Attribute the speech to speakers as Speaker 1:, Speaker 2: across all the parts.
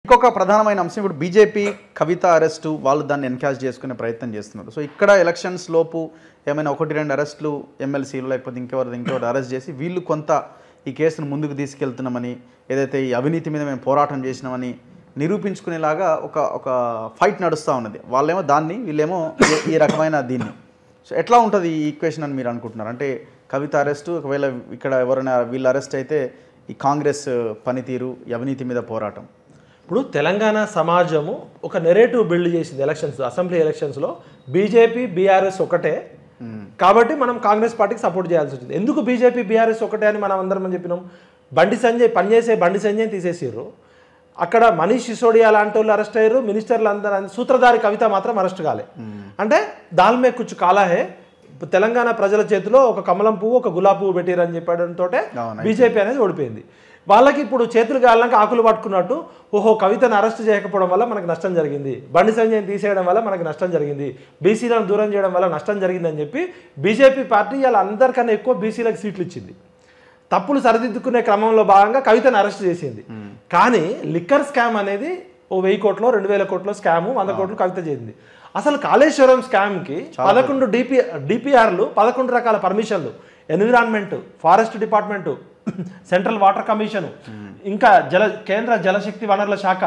Speaker 1: ఇంకొక ప్రధానమైన అంశం ఇప్పుడు బీజేపీ కవిత అరెస్టు వాళ్ళు దాన్ని ఎన్కాష్ చేసుకునే ప్రయత్నం చేస్తున్నారు సో ఇక్కడ ఎలక్షన్స్ లోపు ఏమైనా ఒకటి రెండు అరెస్టులు ఎమ్మెల్సీలు లేకపోతే ఇంకెవరు ఇంకెవరు అరెస్ట్ చేసి వీళ్ళు కొంత ఈ కేసును ముందుకు తీసుకెళ్తున్నామని ఏదైతే ఈ అవినీతి మీద మేము పోరాటం చేసినామని నిరూపించుకునేలాగా ఒక ఒక ఫైట్ నడుస్తూ ఉన్నది వాళ్ళేమో దాన్ని వీళ్ళేమో ఈ- ఈ రకమైన దీన్ని సో ఎట్లా ఉంటుంది ఈ ఈక్వేషన్ అని మీరు అనుకుంటున్నారు అంటే కవిత అరెస్టు ఒకవేళ ఇక్కడ ఎవరైనా వీళ్ళు అరెస్ట్ అయితే ఈ కాంగ్రెస్ పనితీరు ఈ అవినీతి మీద పోరాటం
Speaker 2: ఇప్పుడు తెలంగాణ సమాజము ఒక నెరేటివ్ బిల్డ్ చేసింది ఎలక్షన్స్ అసెంబ్లీ ఎలక్షన్స్లో బీజేపీ బీఆర్ఎస్ ఒకటే కాబట్టి మనం కాంగ్రెస్ పార్టీకి సపోర్ట్ చేయాల్సి వచ్చింది ఎందుకు బీజేపీ బీఆర్ఎస్ ఒకటే అని మనం అందరం చెప్పినాం బండి సంజయ్ పనిచేసే బండి సంజయ్ తీసేసారు అక్కడ మనీష్ సిసోడియా లాంటి వాళ్ళు అరెస్ట్ అయ్యారు మినిస్టర్లు అందరూ సూత్రధారి కవిత మాత్రం అరెస్ట్ కాలే అంటే దాల్మే కుచ్చు కాలాహే తెలంగాణ ప్రజల చేతిలో ఒక కమలం పువ్వు ఒక గులాబీ పువ్వు పెట్టారని చెప్పడంతో
Speaker 1: అవును,
Speaker 2: బీజేపీ అనేది ఓడిపోయింది వాళ్ళకి ఇప్పుడు చేతులు గాలినాక ఆకులు పట్టుకున్నట్టు ఓహో కవితను అరెస్ట్ చేయకపోవడం వల్ల మనకు నష్టం జరిగింది బండి సంజయ్ తీసేయడం వల్ల మనకు నష్టం జరిగింది బీసీలను దూరం చేయడం వల్ల నష్టం జరిగిందని చెప్పి బీజేపీ పార్టీ ఇలా అందరికన్నా ఎక్కువ బీసీలకు సీట్లు ఇచ్చింది తప్పులు సరిదిద్దుకునే క్రమంలో భాగంగా కవితను అరెస్ట్ చేసింది కానీ లిక్కర్ స్కామ్ అనేది ఓ వెయ్యి కోట్లో రెండు వేల కోట్లో స్కామ్ వంద కోట్లు కవిత చేసింది అసలు కాళేశ్వరం స్కామ్కి పదకొండు డిపి డిపిఆర్లు పదకొండు రకాల పర్మిషన్లు environment forest department central water commission ఇంకా జల కేంద్ర జలశక్తి వనరుల శాఖ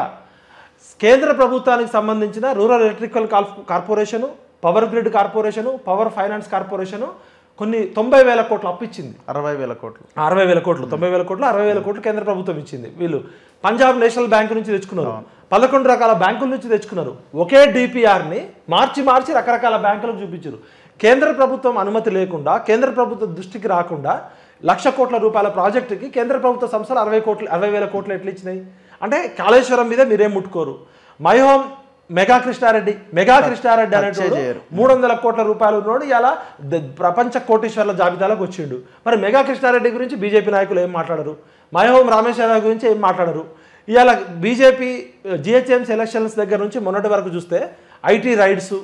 Speaker 2: కేంద్ర ప్రభుత్వానికి సంబంధించిన rural electrical corporation power grid corporation power finance corporation కొన్ని తొంభై వేల కోట్లు అప్పిచ్చింది
Speaker 1: అరవై వేల కోట్లు
Speaker 2: అరవై వేల కోట్లు తొంభై వేల కోట్లు అరవై వేల కోట్లు కేంద్ర ప్రభుత్వం ఇచ్చింది వీళ్ళు పంజాబ్ నేషనల్ బ్యాంక్ నుంచి తెచ్చుకున్నారు పదకొండు రకాల బ్యాంకుల నుంచి తెచ్చుకున్నారు ఒకే డిపిఆర్ని మార్చి మార్చి రకరకాల బ్యాంకులకు చూపించారు కేంద్ర ప్రభుత్వం అనుమతి లేకుండా కేంద్ర ప్రభుత్వ దృష్టికి రాకుండా లక్ష కోట్ల రూపాయల ప్రాజెక్టుకి కేంద్ర ప్రభుత్వ సంస్థలు అరవై కోట్లు అరవై వేల కోట్లు ఎట్లా ఇచ్చినాయి అంటే కాళేశ్వరం మీద మీరేం ముట్టుకోరు my home mega Krishna Reddy mega Krishna Reddy అనేటువంటి
Speaker 1: చేయరు.
Speaker 2: మూడు వందల కోట్ల రూపాయలు ఉన్నోడు ఇలా ద- ప్రపంచ కోటీశ్వర్ల జాబితాలోకి వచ్చిండు మరి మెగా కృష్ణారెడ్డి గురించి బీజేపీ నాయకులు ఏం మాట్లాడరు మయోహం రామేశ్వరరావు గురించి ఏం మాట్లాడరు ఇవాళ బీజేపీ జిహెచ్ఎంసీ ఎలక్షన్స్ దగ్గర నుంచి మొన్నటి వరకు చూస్తే IT raids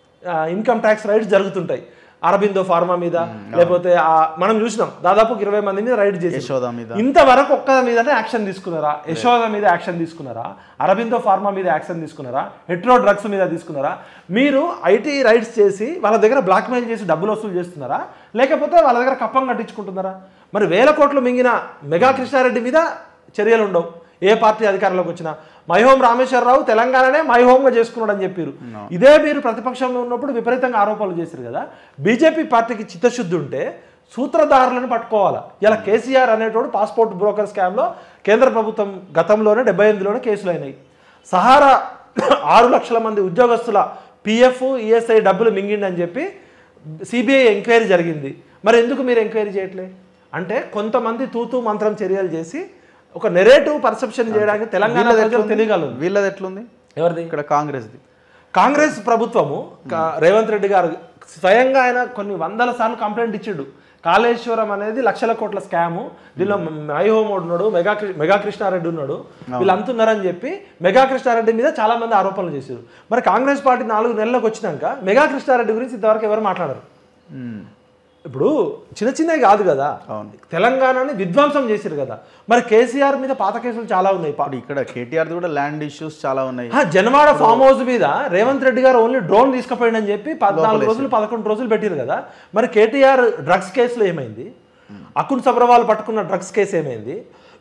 Speaker 2: income tax raids జరుగుతుంటాయి అరబిందో ఫార్మా మీద లేకపోతే ఆ మనం చూసినాం దాదాపు ఇరవై మంది మీద రైడ్ చేసి
Speaker 1: యశోద మీద
Speaker 2: ఇంతవరకు ఒక్క మీదనే యాక్షన్ తీసుకున్నారా యశోద మీద యాక్షన్ తీసుకున్నారా అరబిందో ఫార్మా మీద యాక్షన్ తీసుకున్నారా హెట్రో డ్రగ్స్ మీద తీసుకున్నారా మీరు ఐటీ రైడ్స్ చేసి వాళ్ళ దగ్గర బ్లాక్మెయిల్ చేసి డబ్బులు వసూలు చేస్తున్నారా లేకపోతే వాళ్ళ దగ్గర కప్పం కట్టించుకుంటున్నారా మరి వేల కోట్లు మింగిన మెగా కృష్ణారెడ్డి మీద చర్యలు ఉండవు ఏ పార్టీ అధికారంలోకి వచ్చినా మై హోమ్ రామేశ్వరరావు తెలంగాణనే మై హోమ్గా చేసుకున్నాడు అని చెప్పారు ఇదే మీరు ప్రతిపక్షంలో ఉన్నప్పుడు విపరీతంగా ఆరోపణలు చేశారు కదా బీజేపీ పార్టీకి చిత్తశుద్ధి ఉంటే సూత్రధారులను పట్టుకోవాలా ఇలా కేసీఆర్ అనేటోడు పాస్పోర్ట్ బ్రోకర్ స్కామ్లో కేంద్ర ప్రభుత్వం గతంలోనే డెబ్బై ఎనిమిదిలోనే కేసులు అయినాయి సహారా ఆరు లక్షల మంది ఉద్యోగస్తుల పిఎఫ్ ఈఎస్ఐ డబ్బులు మింగిండని చెప్పి సిబిఐ ఎంక్వైరీ జరిగింది మరి ఎందుకు మీరు ఎంక్వైరీ చేయట్లే అంటే కొంతమంది తూతూ మంత్రం చర్యలు చేసి ఒక నెరేటివ్ పర్సెప్షన్ చేయడానికి తెలంగాణ
Speaker 1: వీళ్ళది
Speaker 2: ప్రజలు
Speaker 1: ఎట్లుంది?
Speaker 2: తెలియగలరు
Speaker 1: వీళ్ళది ఎట్లుంది
Speaker 2: ఎవరిది
Speaker 1: ఇక్కడ కాంగ్రెస్ది
Speaker 2: కాంగ్రెస్ ప్రభుత్వము కా- రేవంత్ రెడ్డి గారు స్వయంగా ఆయన కొన్ని వందల సార్లు కంప్లైంట్ ఇచ్చిండు కాళేశ్వరం అనేది లక్షల కోట్ల స్కాము దీనిలో మైహోమోడ్ ఉన్నాడు మెగా కృ- మెగా కృష్ణారెడ్డి ఉన్నాడు వీళ్ళంతా ఉన్నారని చెప్పి మెగా కృష్ణారెడ్డి మీద చాలా మంది ఆరోపణలు చేశారు మరి కాంగ్రెస్ పార్టీ నాలుగు నెలలకు వచ్చినాక మెగా కృష్ణారెడ్డి గురించి ఇంతవరకు ఎవరు మాట్లాడరు
Speaker 1: మ్మ్.
Speaker 2: ఇప్పుడు చిన్న చిన్నవి కాదు కదా
Speaker 1: అవును.
Speaker 2: తెలంగాణని విధ్వంసం చేశారు కదా మరి కేసీఆర్ మీద పాత కేసులు చాలా ఉన్నాయి పా-
Speaker 1: ఇప్పుడు ఇక్కడ కేటీఆర్ కూడా ల్యాండ్ ఇష్యూస్ చాలా ఉన్నాయి
Speaker 2: ఆ, జనవాడ ఫామ్ హౌస్ మీద రేవంత్ రెడ్డి గారు ఓన్లీ డ్రోన్ తీసుకుపోయిండని చెప్పి పద్నాలుగు రోజులు పదకొండు రోజులు పెట్టారు కదా మరి కేటీఆర్ డ్రగ్స్ కేసులో ఏమైంది అకున్ సబ్రవాల్ పట్టుకున్న డ్రగ్స్ కేసు ఏమైంది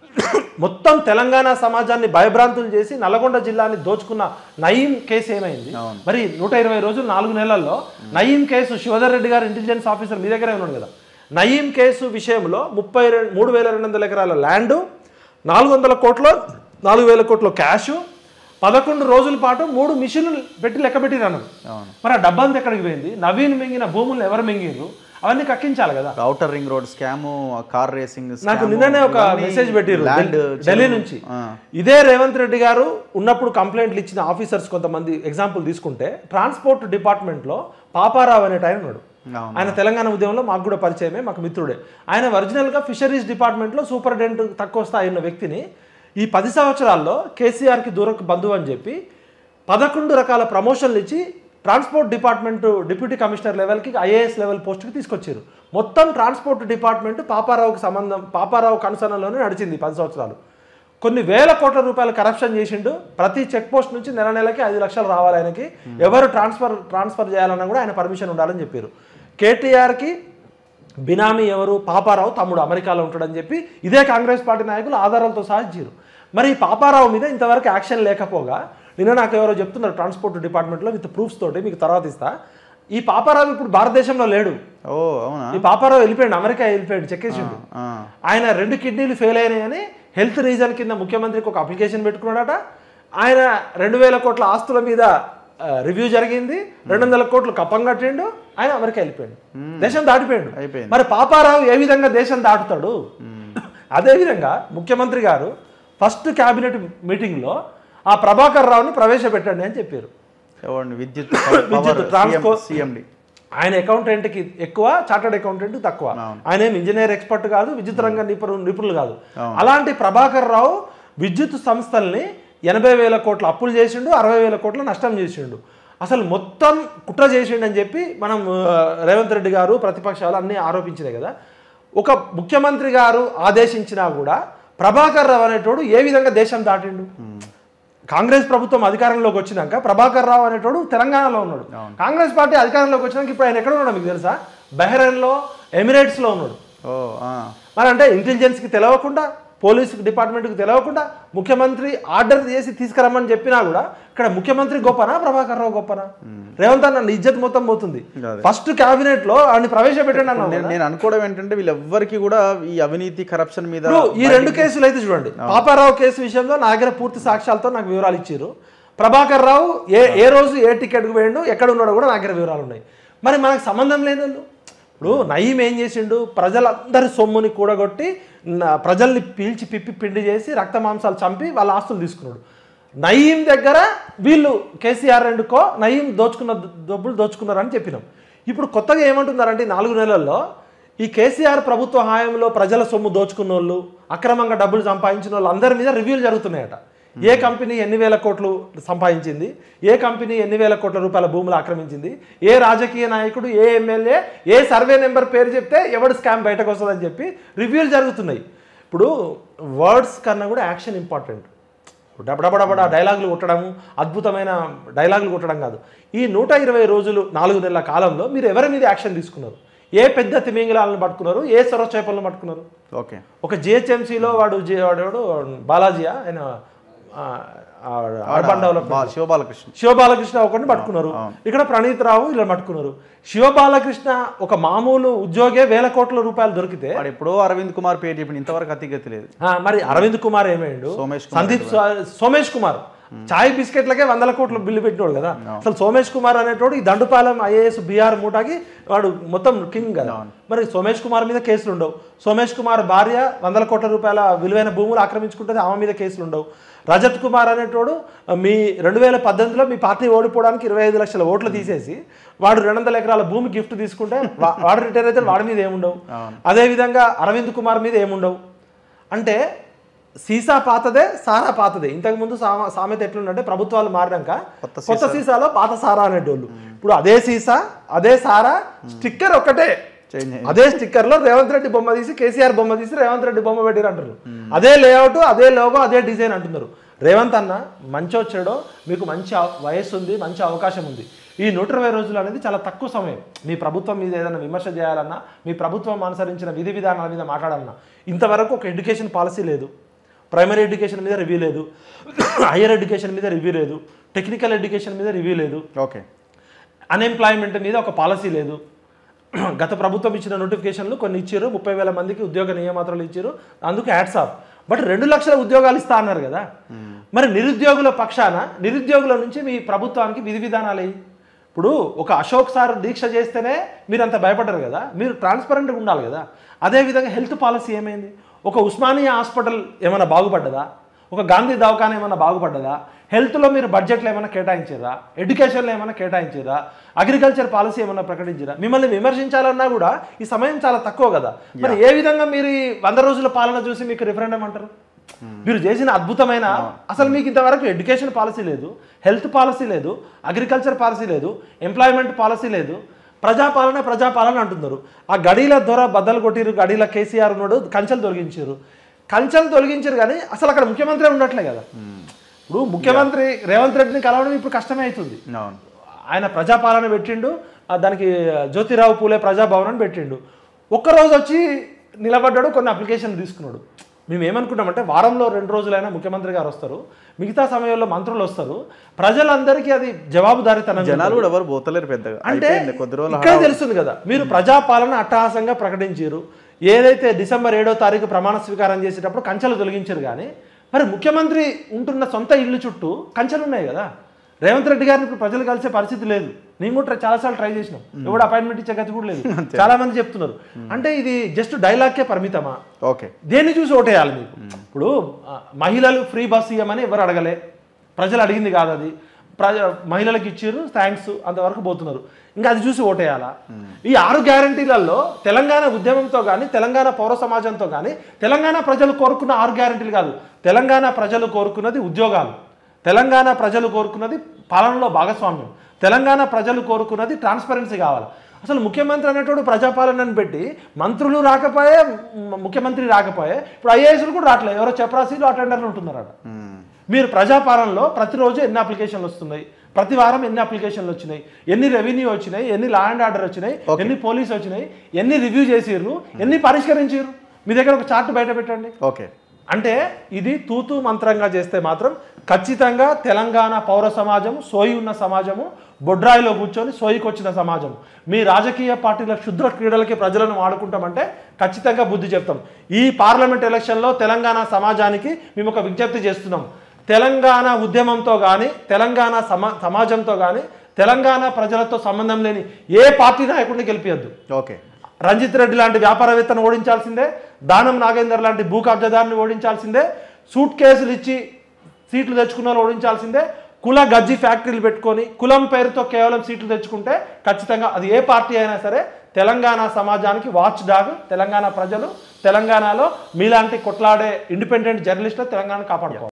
Speaker 2: మొత్తం తెలంగాణ సమాజాన్ని భయభ్రాంతులు చేసి నల్గొండ జిల్లాని దోచుకున్న నయీం కేసు ఏమైంది మరి నూట ఇరవై రోజులు నాలుగు నెలల్లో నయీం కేసు శివధర్ రెడ్డి గారు ఇంటెలిజెన్స్ ఆఫీసర్ మీ దగ్గరే ఉన్నాడు కదా నయీం కేసు విషయంలో ముప్పై రెండు మూడు వేల రెండు వందల ఎకరాల ల్యాండు నాలుగు వందల కోట్ల నాలుగు వేల కోట్ల క్యాష్ పదకొండు రోజుల పాటు మూడు మిషన్లు పెట్టి లెక్క పెట్టిరన్నారు
Speaker 1: అవును
Speaker 2: మరి ఆ డబ్బంతా ఎక్కడికి పోయింది నవీన్ మింగిన భూములు ఎవరు మింగిరు అవన్నీ కక్కించాలి కదా
Speaker 1: outer ring road scam car racing
Speaker 2: నాకు నిన్ననే ఒక మెసేజ్ పెట్టిరు
Speaker 1: ల్యాండ్
Speaker 2: ఢిల్లీ నుంచి ఇదే రేవంత్ రెడ్డి గారు ఉన్నప్పుడు కంప్లైంట్లు ఇచ్చిన ఆఫీసర్స్ కొంతమంది ఎగ్జాంపుల్ తీసుకుంటే ట్రాన్స్పోర్ట్ డిపార్ట్మెంట్లో పాపారావు అనేట ఆయన ఉన్నాడు
Speaker 1: అవును.
Speaker 2: ఆయన తెలంగాణ ఉద్యమంలో మాకు కూడా పరిచయమే మాకు మిత్రుడే ఆయన ఒరిజినల్గా ఫిషరీస్ డిపార్ట్మెంట్లో సూపరింటెండెంట్ తక్కువ స్థాయి ఉన్న వ్యక్తిని ఈ పది సంవత్సరాల్లో కేసీఆర్కి దూరకు బంధువు అని చెప్పి పదకొండు రకాల ప్రమోషన్లు ఇచ్చి ట్రాన్స్పోర్ట్ డిపార్ట్మెంట్ డిప్యూటీ కమిషనర్ లెవెల్కి ఐఏఎస్ లెవెల్ పోస్ట్కి తీసుకొచ్చారు మొత్తం ట్రాన్స్పోర్ట్ డిపార్ట్మెంట్ పాపారావుకి సంబంధం పాపారావు కన్సర్న్లోనే నడిచింది పది సంవత్సరాలు కొన్ని వేల కోట్ల రూపాయలు కరప్షన్ చేసిండు ప్రతి చెక్ పోస్ట్ నుంచి నెల నెలకి ఐదు లక్షలు రావాలి ఆయనకి ఎవరు ట్రాన్స్ఫర్ ట్రాన్స్ఫర్ చేయాలన్నా కూడా ఆయన పర్మిషన్ ఉండాలని చెప్పారు కేటీఆర్కి బినామీ ఎవరు పాపారావు తమ్ముడు అమెరికాలో ఉంటాడని చెప్పి ఇదే కాంగ్రెస్ పార్టీ నాయకులు ఆధారాలతో సహా ఇచ్చారు మరి ఈ పాపారావు మీద ఇంతవరకు యాక్షన్ లేకపోగా నిన్న నాకు ఎవరో చెప్తున్నారు ట్రాన్స్పోర్ట్ డిపార్ట్మెంట్లో విత్ ప్రూఫ్స్ తోటి మీకు తర్వాత ఇస్తా ఈ పాపారావు ఇప్పుడు భారతదేశంలో లేడు
Speaker 1: ఓ అవునా
Speaker 2: ఈ పాపారావు వెళ్ళిపోయాడు అమెరికా వెళ్ళిపోయాడు చెక్కేసిండు
Speaker 1: ఆ,
Speaker 2: ఆయన రెండు కిడ్నీలు ఫెయిల్ అయినాయని హెల్త్ రీజన్ కింద ముఖ్యమంత్రికి ఒక అప్లికేషన్ పెట్టుకున్నాడట ఆయన రెండు వేల కోట్ల ఆస్తుల మీద రివ్యూ జరిగింది రెండు వందల కోట్లు కప్పం కట్టిండు ఆయన అమెరికా వెళ్ళిపోయాడు దేశం దాటిపోయాడు
Speaker 1: అయిపోయింది.
Speaker 2: మరి పాపారావు ఏ విధంగా దేశం దాటుతాడు అదే విధంగా ముఖ్యమంత్రి గారు ఫస్ట్ క్యాబినెట్ మీటింగ్లో ఆ ప్రభాకర్ రావుని ప్రవేశపెట్టండి అని చెప్పారు
Speaker 1: ఎవరిని విద్యుత్
Speaker 2: విద్యుత్ ట్రాన్స్కో-
Speaker 1: సిఎండి
Speaker 2: ఆయన అకౌంటెంట్కి ఎక్కువ చార్టర్డ్ అకౌంటెంట్ తక్కువ ఆయన ఏం ఇంజనీర్ ఎక్స్పర్ట్ కాదు విద్యుత్ రంగ నిపుణు నిపుణులు కాదు అలాంటి ప్రభాకర్ రావు విద్యుత్ సంస్థల్ని ఎనభై వేల కోట్ల అప్పులు చేసిండు అరవై వేల కోట్ల నష్టం చేసిండు అసలు మొత్తం కుట్ర చేసిండు అని చెప్పి మనం ఆ, రేవంత్ రెడ్డి గారు ప్రతిపక్షాలు అన్నీ ఆరోపించినాయి కదా ఒక ముఖ్యమంత్రి గారు ఆదేశించినా కూడా ప్రభాకర్ రావు అనేటోడు ఏ విధంగా దేశం దాటిండు కాంగ్రెస్ ప్రభుత్వం అధికారంలోకి వచ్చినాక ప్రభాకర్ రావు అనేటోడు తెలంగాణలో ఉన్నాడు కాంగ్రెస్ పార్టీ అధికారంలోకి వచ్చినాక ఇప్పుడు ఆయన ఎక్కడ ఉన్నాడు మీకు తెలుసా బహ్రెయిన్లో ఎమిరేట్స్లో ఉన్నాడు
Speaker 1: ఓ ఆ.
Speaker 2: మరి అంటే ఇంటెలిజెన్స్కి తెలవకుండా పోలీస్ డిపార్ట్మెంట్కి తెలవకుండా ముఖ్యమంత్రి ఆర్డర్ చేసి తీసుకురమ్మని చెప్పినా కూడా ఇక్కడ ముఖ్యమంత్రి గొప్పనా ప్రభాకర్ రావు గొప్పనా రేవంత్ అన్న ఇజ్జత్ మొత్తం పోతుంది
Speaker 1: అదే.
Speaker 2: ఫస్ట్ క్యాబినెట్ లో ఆయన ప్రవేశపెట్టండి అన్నావు
Speaker 1: నేను నేను అనుకోవడం ఏంటంటే వీళ్ళెవ్వరికి కూడా ఈ అవినీతి కరప్షన్ మీద
Speaker 2: ఇప్పుడు ఈ రెండు కేసులు అయితే చూడండి పాపారావు కేసు విషయంలో నా దగ్గర పూర్తి సాక్ష్యాలతో నాకు వివరాలు ఇచ్చారు ప్రభాకర్ రావు ఏ ఏ రోజు ఏ టికెట్కి పోయిండు ఎక్కడ ఉన్నాడో కూడా నా దగ్గర వివరాలు ఉన్నాయి మరి మనకు సంబంధం లేని వాళ్ళు ఇప్పుడు నయీం ఏం చేసిండు ప్రజలందరి సొమ్ముని కూడగొట్టి న- ప్రజల్ని పీల్చి పిప్పి పిండి చేసి రక్త మాంసాలు చంపి వాళ్ళ ఆస్తులు తీసుకున్నాడు నయీం దగ్గర వీళ్ళు కేసీఆర్ రెండుకో నయీం దోచుకున్న డబ్బులు దోచుకున్నారని చెప్పినాం ఇప్పుడు కొత్తగా ఏమంటున్నారంటే ఈ నాలుగు నెలల్లో ఈ కేసీఆర్ ప్రభుత్వ హాయంలో ప్రజల సొమ్ము దోచుకున్న వాళ్ళు అక్రమంగా డబ్బులు సంపాదించిన వాళ్ళు అందరి మీద రివ్యూలు జరుగుతున్నాయట ఏ కంపెనీ ఎన్ని వేల కోట్లు సంపాదించింది ఏ కంపెనీ ఎన్ని వేల కోట్ల రూపాయల భూములు ఆక్రమించింది ఏ రాజకీయ నాయకుడు ఏ ఎమ్మెల్యే ఏ సర్వే నెంబర్ పేరు చెప్తే ఎవడు స్కామ్ బయటకు వస్తుందని చెప్పి రివ్యూలు జరుగుతున్నాయి ఇప్పుడు వర్డ్స్ కన్నా కూడా యాక్షన్ ఇంపార్టెంట్ డబడబడబడ డైలాగులు కొట్టడము అద్భుతమైన డైలాగులు కొట్టడం కాదు ఈ నూట ఇరవై రోజులు నాలుగు నెలల కాలంలో మీరు ఎవరి మీద యాక్షన్ తీసుకున్నారు ఏ పెద్ద తిమింగిలాలను పట్టుకున్నారు ఏ సొర చేపలను పట్టుకున్నారు
Speaker 1: ఓకే
Speaker 2: ఒక జిహెచ్ఎంసీలో వాడు జే- వాడు ఎవడు బాలాజీయా ఆయన ఆ, ఆ, అర్బన్ డెవలప్మెంట్
Speaker 1: బా- శివబాలకృష్ణ
Speaker 2: శివబాలకృష్ణ ఒకరిని పట్టుకున్నారు ఇక్కడ ప్రణీత్ రావు ఇలా పట్టుకున్నారు శివబాలకృష్ణ ఒక మామూలు ఉద్యోగే వేల కోట్ల రూపాయలు దొరికితే
Speaker 1: వాడు ఎప్పుడో అరవింద్ కుమార్ పేరు చెప్పిన ఇంతవరకు అతిగతి లేదు
Speaker 2: ఆ, మరి అరవింద్ కుమార్ ఏమైండు
Speaker 1: సోమేష్
Speaker 2: సందీప్ స్వ- సోమేష్ కుమార్ చాయ్ బిస్కెట్లకే వందల కోట్ల బిల్లు పెట్టినోడు కదా అసలు సోమేష్ కుమార్ అనేటోడు ఈ దండుపాలెం ఐఏఎస్ బీఆర్ మూటాకి వాడు మొత్తం కింగ్ కదా మరి సోమేష్ కుమార్ మీద కేసులు ఉండవు సోమేష్ కుమార్ భార్య వందల కోట్ల రూపాయల విలువైన భూములు ఆక్రమించుకుంటుంది ఆమె మీద కేసులు ఉండవు రజత్ కుమార్ అనేటోడు మీ రెండు వేల పద్దెనిమిదిలో మీ పార్టీ ఓడిపోవడానికి ఇరవై ఐదు లక్షల ఓట్లు తీసేసి వాడు రెండు వందల ఎకరాల భూమి గిఫ్ట్ తీసుకుంటే వా- వాడు రిటైర్ అయితే వాడి మీద ఏముండవు అదేవిధంగా అరవింద్ కుమార్ మీద ఏముండవు అంటే సీసా పాతదే సారా పాతదే ఇంతకుముందు సామ సామెత ఎట్లుందంటే ప్రభుత్వాలు మారినాక
Speaker 1: కొత్త
Speaker 2: కొత్త సీసాలో పాత సారా అనేటోళ్ళు ఇప్పుడు అదే సీసా అదే సారా స్టిక్కర్ ఒకటే
Speaker 1: చేంజ్
Speaker 2: అదే స్టిక్కర్ లో రేవంత్ రెడ్డి బొమ్మ తీసి కేసీఆర్ బొమ్మ తీసి రేవంత్ రెడ్డి బొమ్మ పెట్టారు అంటారు అదే లేఅవుట్ అదే లోగో అదే డిజైన్ అంటున్నారు రేవంత్ అన్న మంచి వచ్చాడో మీకు మంచి అవ- వయస్సు ఉంది మంచి అవకాశం ఉంది ఈ నూట ఇరవై రోజులు అనేది చాలా తక్కువ సమయం మీ ప్రభుత్వం మీద ఏదైనా విమర్శ చేయాలన్నా మీ ప్రభుత్వం అనుసరించిన విధి విధానాల మీద మాట్లాడాలన్నా ఇంతవరకు ఒక ఎడ్యుకేషన్ పాలసీ లేదు ప్రైమరీ ఎడ్యుకేషన్ మీద రివ్యూ లేదు హైయర్ ఎడ్యుకేషన్ మీద రివ్యూ లేదు టెక్నికల్ ఎడ్యుకేషన్ మీద రివ్యూ లేదు
Speaker 1: ఓకే
Speaker 2: అన్ఎంప్లాయ్మెంట్ మీద ఒక పాలసీ లేదు గత ప్రభుత్వం ఇచ్చిన నోటిఫికేషన్లు కొన్ని ఇచ్చారు ముప్పై వేల మందికి ఉద్యోగ నియమాత్రలు ఇచ్చారు అందుకు యాడ్స్ ఆఫ్ బట్ రెండు లక్షల ఉద్యోగాలు ఇస్తా అన్నారు కదా మరి నిరుద్యోగుల పక్షాన నిరుద్యోగుల నుంచి మీ ప్రభుత్వానికి విధి విధానాలు ఏవి? ఇప్పుడు ఒక అశోక్ సార్ దీక్ష చేస్తేనే మీరు అంత భయపడరు కదా మీరు ట్రాన్స్పరెంట్గా ఉండాలి కదా అదేవిధంగా హెల్త్ పాలసీ ఏమైంది ఒక ఉస్మానియా హాస్పిటల్ ఏమైనా బాగుపడ్డదా ఒక గాంధీ దవాఖాన ఏమైనా బాగుపడ్డదా హెల్త్లో మీరు బడ్జెట్లో ఏమైనా కేటాయించారా ఎడ్యుకేషన్లో ఏమైనా కేటాయించారా అగ్రికల్చర్ పాలసీ ఏమైనా ప్రకటించారా మిమ్మల్ని విమర్శించాలన్నా కూడా ఈ సమయం చాలా తక్కువ కదా మరి ఏ విధంగా మీరు ఈ వంద రోజుల పాలన చూసి మీకు రిఫరెండం అంటారు మీరు చేసిన అద్భుతమైన అసలు మీకు ఇంతవరకు ఎడ్యుకేషన్ పాలసీ లేదు హెల్త్ పాలసీ లేదు అగ్రికల్చర్ పాలసీ లేదు ఎంప్లాయ్మెంట్ పాలసీ లేదు ప్రజాపాలన ప్రజాపాలన అంటున్నారు ఆ గడీల ద్వారా బద్దలు కొట్టిరు గడీల కేసీఆర్ ఉన్నాడు కంచెలు తొలగించారు కంచెలు తొలగించారు కానీ అసలు అక్కడ ముఖ్యమంత్రి ఉండట్లే కదా ఇప్పుడు ముఖ్యమంత్రి రేవంత్ రెడ్డిని కలవడం ఇప్పుడు కష్టమే అవుతుంది
Speaker 1: అవును
Speaker 2: ఆయన ప్రజాపాలన పెట్టిండు ఆ దానికి జ్యోతిరావు పూలే ప్రజాభవన్ అని పెట్టిండు ఒక్కరోజు వచ్చి నిలబడ్డాడు కొన్ని అప్లికేషన్లు తీసుకున్నాడు మేము ఏమనుకుంటామంటే వారంలో రెండు రోజులైనా ముఖ్యమంత్రి గారు వస్తారు మిగతా సమయంలో మంత్రులు వస్తారు ప్రజలందరికీ అది జవాబుదారీతనం
Speaker 1: జనాలు కూడా ఎవరు పోతలేరు పెద్దగా
Speaker 2: అంటే
Speaker 1: అయిపోయింది కొద్ది రోజులు
Speaker 2: ఇక్కడ తెలుస్తుంది కదా మీరు ప్రజాపాలన అట్టహాసంగా ప్రకటించారు ఏదైతే డిసెంబర్ ఏడో తారీఖు ప్రమాణ స్వీకారం చేసేటప్పుడు కంచెలు తొలగించారు కానీ మరి ముఖ్యమంత్రి ఉంటున్న సొంత ఇల్లు చుట్టూ కంచెలు ఉన్నాయి కదా రేవంత్ రెడ్డి గారిని ఇప్పుడు ప్రజలు కలిసే పరిస్థితి లేదు నేను కూడా చాలాసార్లు ట్రై చేసినాం ఎవడు అపాయింట్మెంట్ ఇచ్చే గతి కూడా లేదు చాలా మంది చెప్తున్నారు అంటే ఇది జస్ట్ డైలాగ్కే పరిమితమా
Speaker 1: ఓకే
Speaker 2: దేన్ని చూసి ఓటేయాలి మీకు ఇప్పుడు ఆ, మహిళలు ఫ్రీ బస్ ఇవ్వమని ఎవరు అడగలే ప్రజలు అడిగింది కాదు అది ప్రజ మహిళలకు ఇచ్చారు థ్యాంక్స్ అంతవరకు పోతున్నారు ఇంకా అది చూసి ఓటేయాలా ఈ ఆరు గ్యారంటీలలో తెలంగాణ ఉద్యమంతో కానీ తెలంగాణ పౌర సమాజంతో కానీ తెలంగాణ ప్రజలు కోరుకున్న ఆరు గ్యారంటీలు కాదు తెలంగాణ ప్రజలు కోరుకున్నది ఉద్యోగాలు తెలంగాణ ప్రజలు కోరుకున్నది పాలనలో భాగస్వామ్యం తెలంగాణ ప్రజలు కోరుకున్నది ట్రాన్స్పరెన్సీ కావాలి అసలు ముఖ్యమంత్రి అనేటోడు ప్రజాపాలనని పెట్టి మంత్రులు రాకపోయే మ- ముఖ్యమంత్రి రాకపోయే ఇప్పుడు ఐఏఎస్లు కూడా రావట్లేదు ఎవరో చెప్రాసీలు అటెండర్లు ఉంటున్నారట మీరు ప్రజాపాలనలో ప్రతిరోజు ఎన్ని అప్లికేషన్లు వస్తున్నాయి ప్రతి వారం ఎన్ని అప్లికేషన్లు వచ్చినాయి ఎన్ని రెవెన్యూ వచ్చినాయి ఎన్ని లా అండ్ ఆర్డర్ వచ్చినాయి ఎన్ని పోలీస్ వచ్చినాయి ఎన్ని రివ్యూ చేసిర్రు ఎన్ని పరిష్కరించారు మీ దగ్గర ఒక చార్ట్ బయట పెట్టండి
Speaker 1: ఓకే
Speaker 2: అంటే ఇది తూతూ మంత్రంగా చేస్తే మాత్రం ఖచ్చితంగా తెలంగాణ పౌర సమాజం సోయి ఉన్న సమాజము బొడ్రాయిలో కూర్చొని సోయికి వచ్చిన సమాజం మీ రాజకీయ పార్టీల క్షుద్ర క్రీడలకి ప్రజలను వాడుకుంటామంటే ఖచ్చితంగా బుద్ధి చెప్తాం ఈ పార్లమెంట్ ఎలక్షన్లో తెలంగాణ సమాజానికి మేము ఒక విజ్ఞప్తి చేస్తున్నాం తెలంగాణ ఉద్యమంతో కానీ తెలంగాణ సమా సమాజంతో కానీ తెలంగాణ ప్రజలతో సంబంధం లేని ఏ పార్టీ నాయకుడిని గెలిపియద్దు
Speaker 1: ఓకే
Speaker 2: రంజిత్ రెడ్డి లాంటి వ్యాపారవేత్తను ఓడించాల్సిందే దానం నాగేందర్ లాంటి భూ కబ్జాదారుని ఓడించాల్సిందే సూట్ కేసులు ఇచ్చి సీట్లు తెచ్చుకున్న వాళ్ళు ఓడించాల్సిందే కుల గజ్జి ఫ్యాక్టరీలు పెట్టుకొని కులం పేరుతో కేవలం సీట్లు తెచ్చుకుంటే ఖచ్చితంగా అది ఏ పార్టీ అయినా సరే తెలంగాణ సమాజానికి వాచ్ డాగ్ తెలంగాణ ప్రజలు తెలంగాణలో మీలాంటి కొట్లాడే ఇండిపెండెంట్ జర్నలిస్టులు తెలంగాణ కాపాడుకోవాలి